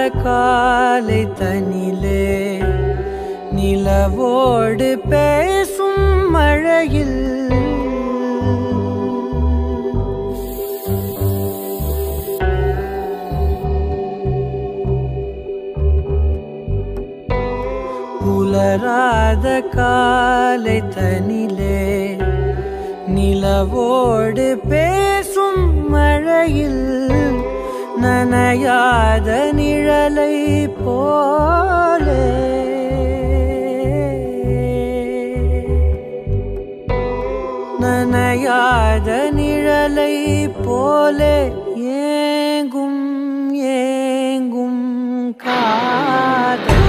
காலை தனிலே நிலவோடு பேசும் மழையில் புலராத காலை தனிலே நிலவோடு பேசும் மழையில் நனையாத நிழலை போலே நனையாத நிழலை போலே ஏங்கும் ஏங்கும் காதல்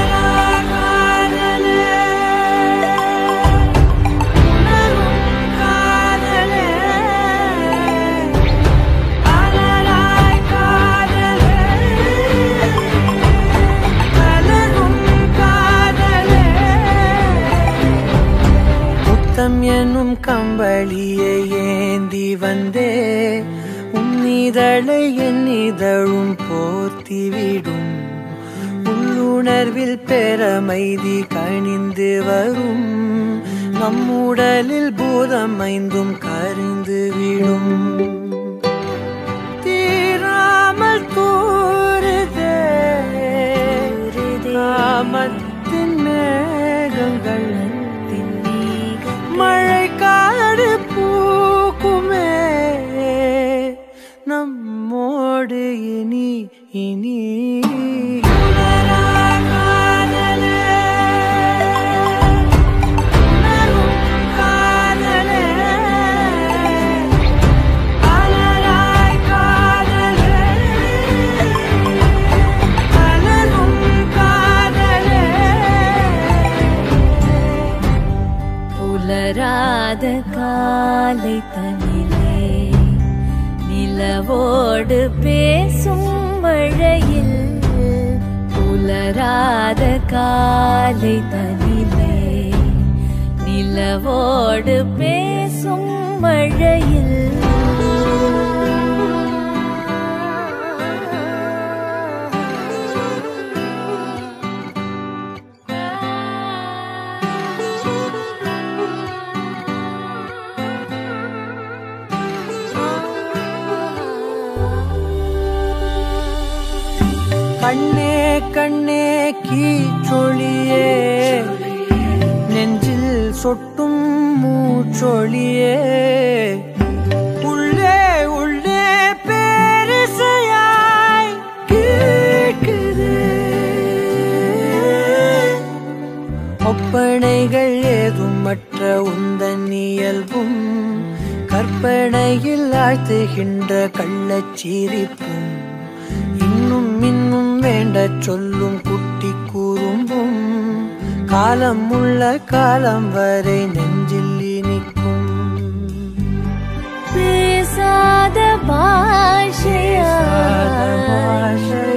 உணரும் காதலே அலராய் காதலே அலரும் காதலே முத்தம் என்னும் கம்பளியை ஏந்தி வந்தே உன்னிதழை என் இதழும் போர்த்திவிடும் உள்ளுணர்வில் பெறமைதி கணிந்து வரும் நம்முடலில் பூதம் ஐந்தும் கரிந்து விடும் தீராமல் தூருதே காமத்தின் மேகங்கள் மழை காடு பூக்குமே நம்மோடு இனி இனி புலராத காலை தனிலே நிலவோடு பேசும் மழையில் புலராத காலை தனிலே நிலவோடு பேசும் மழையில் கண்ணே கண்ணே கீச்சொழியே நெஞ்சில் சொட்டும் மூச்சொழியே உள்ளே உள்ளே பேரிசையாய் கேட்குது ஒப்பனைகள் ஏதும் மற்ற உந்தன் இயல்பும் கற்பனையில் ஆழ்த்துகின்ற கள்ளச்சிரிப்பும் இன்னும் இன்னும் வேண்ட சொல்லும் குட்டி கூறும்பும் காலம் உள்ள காலம் வரை நெஞ்சில் இனிக்கும் பேசாத பாஷையா பாஷை